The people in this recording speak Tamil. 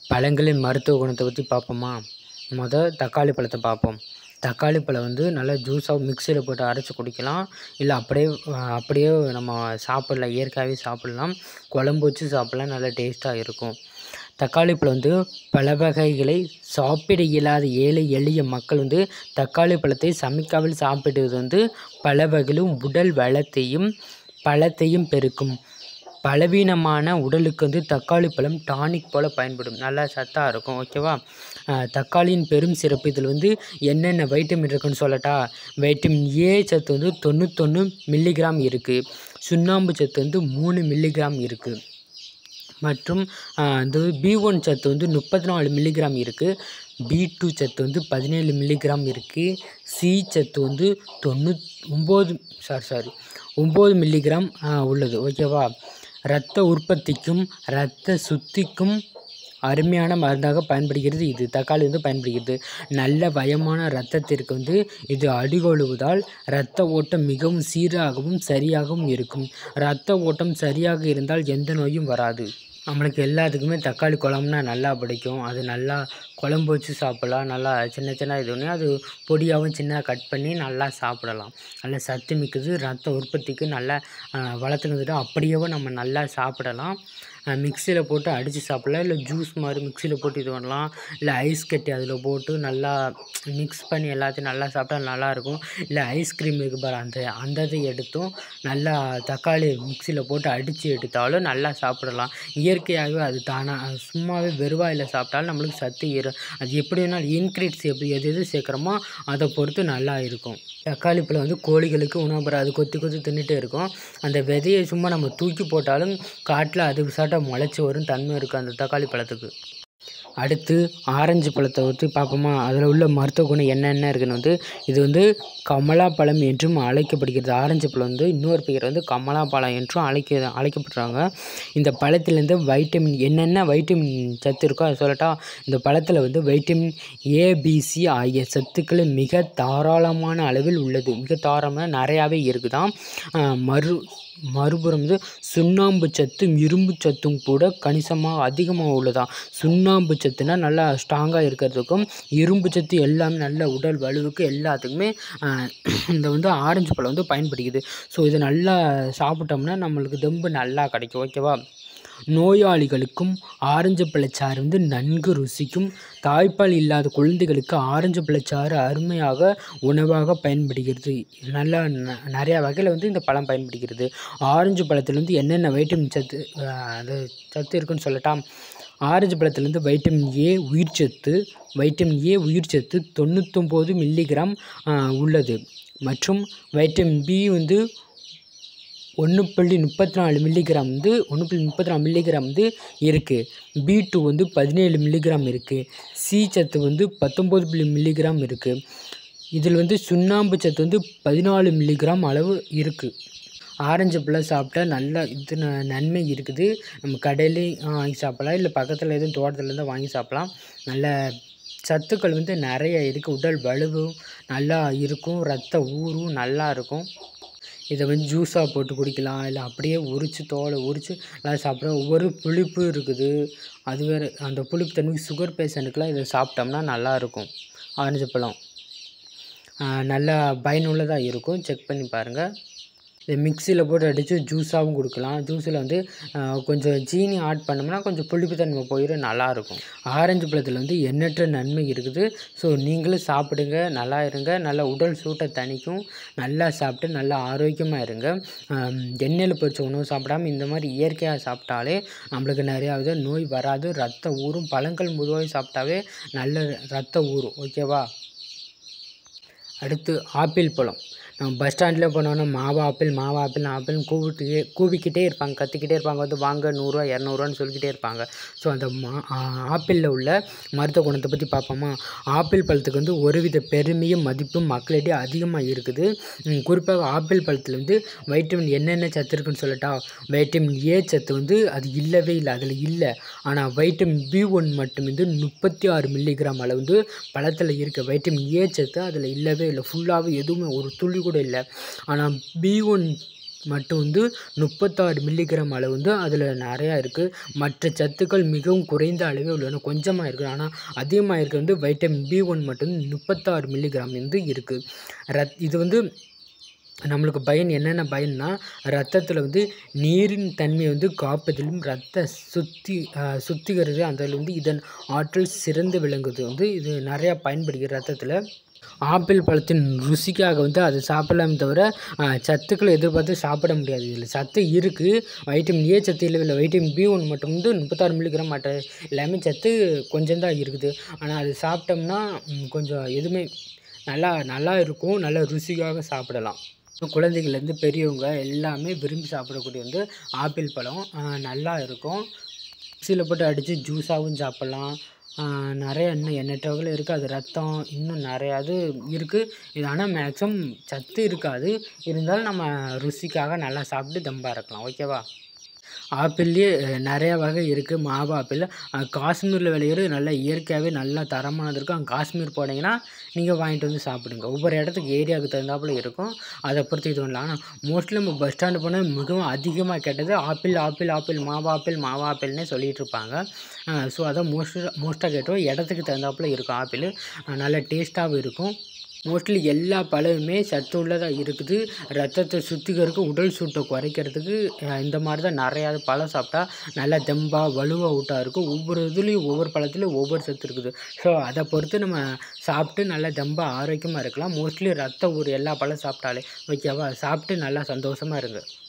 பழங்களின் மருத்துவ குணத்தை பற்றி பார்ப்போமா மொதல் தக்காளி பழத்தை பார்ப்போம் தக்காளி பழம் வந்து நல்லா ஜூஸாக மிக்சியில் போட்டு அரைச்சி குடிக்கலாம் இல்லை அப்படியே அப்படியே நம்ம சாப்பிட்லாம் இயற்கையாகவே சாப்பிட்லாம் குழம்பு வச்சு சாப்பிட்லாம் நல்லா டேஸ்ட்டாக இருக்கும் தக்காளி பழம் வந்து பல வகைகளை சாப்பிட இயலாத ஏழை எளிய மக்கள் வந்து தக்காளி பழத்தை சமைக்காமல் சாப்பிடுவது வந்து பல வகையிலும் உடல் வளத்தையும் பலத்தையும் பெருக்கும் பலவீனமான உடலுக்கு வந்து தக்காளி பழம் டானிக் போல் பயன்படும் நல்லா சத்தாக இருக்கும் ஓகேவா தக்காளியின் பெரும் சிறப்பு இதில் வந்து என்னென்ன வைட்டமின் இருக்குன்னு சொல்லட்டா வைட்டமின் ஏ சத்து வந்து தொண்ணூத்தொன்று மில்லிகிராம் இருக்குது சுண்ணாம்பு சத்து வந்து மூணு மில்லிகிராம் இருக்குது மற்றும் இந்த பி ஒன் சத்து வந்து முப்பத்தி நாலு மில்லிகிராம் இருக்குது பி டூ சத்து வந்து பதினேழு மில்லிகிராம் இருக்குது சி சத்து வந்து தொண்ணூத் ஒம்பது சாரி சாரி ஒம்பது மில்லிகிராம் உள்ளது ஓகேவா இரத்த உற்பத்திக்கும் இரத்த சுத்திக்கும் அருமையான மருந்தாக பயன்படுகிறது இது தக்காளி வந்து பயன்படுகிறது நல்ல வயமான இரத்தத்திற்கு வந்து இது அடிகொழுவதால் இரத்த ஓட்டம் மிகவும் சீராகவும் சரியாகவும் இருக்கும் இரத்த ஓட்டம் சரியாக இருந்தால் எந்த நோயும் வராது நம்மளுக்கு எல்லாத்துக்குமே தக்காளி குழம்புனா நல்லா பிடிக்கும் அது நல்லா குழம்பு வச்சு சாப்பிட்லாம் நல்லா சின்ன சின்ன இது பண்ணி அது பொடியாகவும் சின்னதாக கட் பண்ணி நல்லா சாப்பிடலாம் நல்லா சத்து மிக்கது ரத்த உற்பத்திக்கு நல்லா வளர்த்துக்கிட்டு அப்படியே நம்ம நல்லா சாப்பிடலாம் மிக்சியில் போட்டு அடித்து சாப்பிட்லாம் இல்லை ஜூஸ் மாதிரி மிக்சியில் போட்டு இது பண்ணலாம் இல்லை ஐஸ் கட்டி அதில் போட்டு நல்லா மிக்ஸ் பண்ணி எல்லாத்தையும் நல்லா சாப்பிட்டா நல்லாயிருக்கும் இல்லை ஐஸ்கிரீம் இருக்குது பாரு அந்த அந்த இதை எடுத்தும் நல்லா தக்காளி மிக்சியில் போட்டு அடித்து எடுத்தாலும் நல்லா சாப்பிடலாம் இயற்கையாகவே அது தானாக சும்மாவே வெறுவாயில் சாப்பிட்டாலும் நம்மளுக்கு சத்து ஏறும் அது எப்படி வேணாலும் இன்க்ரீட்ஸ் எப்படி எது எது சேர்க்குறோமோ அதை பொறுத்து நல்லா இருக்கும் தக்காளி பழம் வந்து கோழிகளுக்கு உணவு பெற அது கொத்தி கொத்தி தின்னுட்டே இருக்கும் அந்த விதையை சும்மா நம்ம தூக்கி போட்டாலும் காட்டில் அது சாட்டை முளைச்சி வரும் தன்மை இருக்குது அந்த தக்காளி பழத்துக்கு அடுத்து ஆரஞ்சு பழத்தை பற்றி பார்ப்போமா அதில் உள்ள மருத்துவ குணம் என்னென்ன இருக்குன்னு வந்து இது வந்து கமலா பழம் என்றும் அழைக்கப்படுகிறது ஆரஞ்சு பழம் வந்து இன்னொரு பெயர் வந்து கமலா பழம் என்றும் அழைக்க அழைக்கப்படுறாங்க இந்த பழத்திலேருந்து வைட்டமின் என்னென்ன வைட்டமின் சத்து இருக்கோ அதை சொல்லட்டா இந்த பழத்தில் வந்து வைட்டமின் ஏபிசி ஆகிய சத்துக்கள் மிக தாராளமான அளவில் உள்ளது மிக தாராளமாக நிறையாவே இருக்குதான் மறு மறுபுறம் வந்து சுண்ணாம்பு சத்தும் இரும்பு சத்தும் கூட கணிசமாக அதிகமாக உள்ளதாம் சுண்ணாம்பு சத்துனா நல்லா ஸ்ட்ராங்காக இருக்கிறதுக்கும் இரும்பு சத்து எல்லாமே நல்ல உடல் வலுவுக்கு எல்லாத்துக்குமே இந்த வந்து ஆரஞ்சு பழம் வந்து பயன்படுகிறது ஸோ இதை நல்லா சாப்பிட்டோம்னா நம்மளுக்கு தெம்பு நல்லா கிடைக்கும் ஓகேவா நோயாளிகளுக்கும் ஆரஞ்சு பழச்சாறு வந்து நன்கு ருசிக்கும் தாய்ப்பால் இல்லாத குழந்தைகளுக்கு ஆரஞ்சு பழச்சாறு அருமையாக உணவாக பயன்படுகிறது நல்லா நிறையா வகையில் வந்து இந்த பழம் பயன்படுகிறது ஆரஞ்சு பழத்தில் வந்து என்னென்ன வைட்டமின் சத்து அது சத்து இருக்குன்னு சொல்லட்டா ஆரஞ்சு பழத்துலேருந்து வைட்டமின் ஏ உயிர்ச்சத்து வைட்டமின் ஏ உயிர்ச்சத்து தொண்ணூத்தொம்பது மில்லிகிராம் உள்ளது மற்றும் வைட்டமின் பி வந்து ஒன்று புள்ளி முப்பத்தி நாலு மில்லிகிராம் வந்து ஒன்று புள்ளி முப்பத்தி நாலு மில்லிகிராம் வந்து இருக்குது பி டூ வந்து பதினேழு மில்லிகிராம் இருக்குது சி சத்து வந்து பத்தொம்போது புள்ளி மில்லிகிராம் இருக்குது இதில் வந்து சுண்ணாம்பு சத்து வந்து பதினாலு மில்லிகிராம் அளவு இருக்குது ஆரஞ்சு பழம் சாப்பிட்டா நல்லா இது நன்மை இருக்குது நம்ம கடையிலையும் வாங்கி சாப்பிட்லாம் இல்லை பக்கத்தில் எதுவும் தோட்டத்தில் இருந்தால் வாங்கி சாப்பிட்லாம் நல்ல சத்துக்கள் வந்து நிறைய இருக்குது உடல் வலுவும் நல்லா இருக்கும் ரத்த ஊரும் நல்லா இருக்கும் இதை வந்து ஜூஸாக போட்டு குடிக்கலாம் இல்லை அப்படியே உரித்து தோலை உரித்து நல்லா சாப்பிட்ற ஒவ்வொரு புளிப்பு இருக்குது அது வேறு அந்த புளிப்பு தன்மைக்கு சுகர் பேஷண்ட்டுக்கெலாம் இதை சாப்பிட்டோம்னா நல்லாயிருக்கும் ஆரஞ்சு பழம் நல்லா பயனுள்ளதாக இருக்கும் செக் பண்ணி பாருங்கள் இதை மிக்சியில் போட்டு அடித்து ஜூஸாகவும் கொடுக்கலாம் ஜூஸில் வந்து கொஞ்சம் சீனி ஆட் பண்ணோம்னா கொஞ்சம் புளிப்புத்தன்மை போயிடும் நல்லாயிருக்கும் ஆரஞ்சு பழத்தில் வந்து எண்ணற்ற நன்மை இருக்குது ஸோ நீங்களும் சாப்பிடுங்க நல்லா இருங்க நல்லா உடல் சூட்டை தணிக்கும் நல்லா சாப்பிட்டு நல்லா ஆரோக்கியமாக இருங்க எண்ணெயில் பொரிச்ச உணவு சாப்பிடாமல் இந்த மாதிரி இயற்கையாக சாப்பிட்டாலே நம்மளுக்கு நிறையாவது நோய் வராது ரத்த ஊறும் பழங்கள் முதுவாக சாப்பிட்டாவே நல்ல ரத்த ஊறும் ஓகேவா அடுத்து ஆப்பிள் பழம் நம்ம பஸ் ஸ்டாண்டில் போனோன்னா மாவா ஆப்பிள் மாவா ஆப்பிள் ஆப்பிள்னு கூப்பிட்டு கூவிக்கிட்டே இருப்பாங்க கத்திக்கிட்டே இருப்பாங்க வந்து வாங்க நூறுரூவா இரநூறுவான்னு சொல்லிக்கிட்டே இருப்பாங்க ஸோ அந்த மா ஆப்பிளில் உள்ள மருத்துவ குணத்தை பற்றி பார்ப்போமா ஆப்பிள் பழத்துக்கு வந்து ஒருவித பெருமையும் மதிப்பும் மக்களிடையே அதிகமாக இருக்குது குறிப்பாக ஆப்பிள் பழத்தில் வந்து வைட்டமின் என்னென்ன சத்து இருக்குன்னு சொல்லட்டா வைட்டமின் ஏ சத்து வந்து அது இல்லவே இல்லை அதில் இல்லை ஆனால் வைட்டமின் பி ஒன் மட்டும் வந்து முப்பத்தி ஆறு மில்லிகிராம் அளவு வந்து பழத்தில் இருக்க வைட்டமின் ஏ சத்து அதில் இல்லவே இல்லை ஃபுல்லாகவே எதுவுமே ஒரு துளி கூட இல்லை ஆனால் பி ஒன் மட்டும் வந்து முப்பத்தாறு மில்லிகிராம் அளவு வந்து அதில் நிறையா இருக்குது மற்ற சத்துக்கள் மிகவும் குறைந்த அளவே உள்ளன கொஞ்சமாக இருக்குது ஆனால் அதிகமாக இருக்கிறது வந்து வைட்டமின் பி ஒன் மட்டும் முப்பத்தாறு மில்லிகிராம் வந்து இருக்குது ரத் இது வந்து நம்மளுக்கு பயன் என்னென்ன பயன்னா ரத்தத்தில் வந்து நீரின் தன்மையை வந்து காப்பதிலும் ரத்த சுத்தி சுத்திகரித்து அதில் வந்து இதன் ஆற்றல் சிறந்து விளங்குது வந்து இது நிறையா பயன்படுகிறது ரத்தத்தில் ஆப்பிள் பழத்தின் ருசிக்காக வந்து அதை சாப்பிடலாமே தவிர சத்துக்களை எதிர்பார்த்து சாப்பிட முடியாது இதில் சத்து இருக்குது வைட்டமின் ஏ சத்து இல்லை இல்லை வைட்டமின் பி ஒன் மட்டும் வந்து முப்பத்தாறு மில்லிகிராம் மற்ற எல்லாமே சத்து கொஞ்சம் தான் இருக்குது ஆனால் அது சாப்பிட்டோம்னா கொஞ்சம் எதுவுமே நல்லா நல்லா இருக்கும் நல்லா ருசிக்காக சாப்பிடலாம் குழந்தைகள்லேருந்து பெரியவங்க எல்லாமே விரும்பி சாப்பிடக்கூடிய வந்து ஆப்பிள் பழம் நல்லா இருக்கும் மிக்சியில் போட்டு அடித்து ஜூஸாகவும் சாப்பிட்லாம் நிறைய இன்னும் எண்ணற்ற வகையில் இருக்குது அது ரத்தம் இன்னும் நிறையா இது இருக்குது இது ஆனால் மேக்ஸிமம் சத்து இருக்காது இருந்தாலும் நம்ம ருசிக்காக நல்லா சாப்பிட்டு தெம்பாக இருக்கலாம் ஓகேவா ஆப்பிள்லேயே நிறையா வகை இருக்குது மாவு ஆப்பிள் காஷ்மீரில் விளையிறது நல்லா இயற்கையாகவே நல்லா தரமானது இருக்கும் அங்கே காஷ்மீர் போனீங்கன்னா நீங்கள் வாங்கிட்டு வந்து சாப்பிடுங்க ஒவ்வொரு இடத்துக்கு ஏரியாவுக்கு தகுந்தாப்புல இருக்கும் அதை பொறுத்து இது பண்ணலாம் ஆனால் மோஸ்ட்லி நம்ம பஸ் ஸ்டாண்டு போனால் மிகவும் அதிகமாக கேட்டது ஆப்பிள் ஆப்பிள் ஆப்பிள் மாவு ஆப்பிள் மாவு ஆப்பிள்னே சொல்லிகிட்டு இருப்பாங்க ஸோ அதான் மோஸ்ட் மோஸ்ட்டாக கேட்டோம் இடத்துக்கு தகுந்தாப்புல இருக்கும் ஆப்பிள் நல்ல டேஸ்ட்டாகவும் இருக்கும் மோஸ்ட்லி எல்லா பழமுமே சத்து உள்ளதாக இருக்குது ரத்தத்தை சுத்திகரிக்க உடல் சூட்டை குறைக்கிறதுக்கு இந்த மாதிரி தான் நிறையா பழம் சாப்பிட்டா நல்லா தெம்பாக வலுவாக ஊட்டாக இருக்கும் ஒவ்வொரு இதுலேயும் ஒவ்வொரு பழத்துலேயும் ஒவ்வொரு சத்து இருக்குது ஸோ அதை பொறுத்து நம்ம சாப்பிட்டு நல்லா தெம்பாக ஆரோக்கியமாக இருக்கலாம் மோஸ்ட்லி ரத்தம் ஒரு எல்லா பழம் சாப்பிட்டாலே ஓகேவா சாப்பிட்டு நல்லா சந்தோஷமாக இருங்க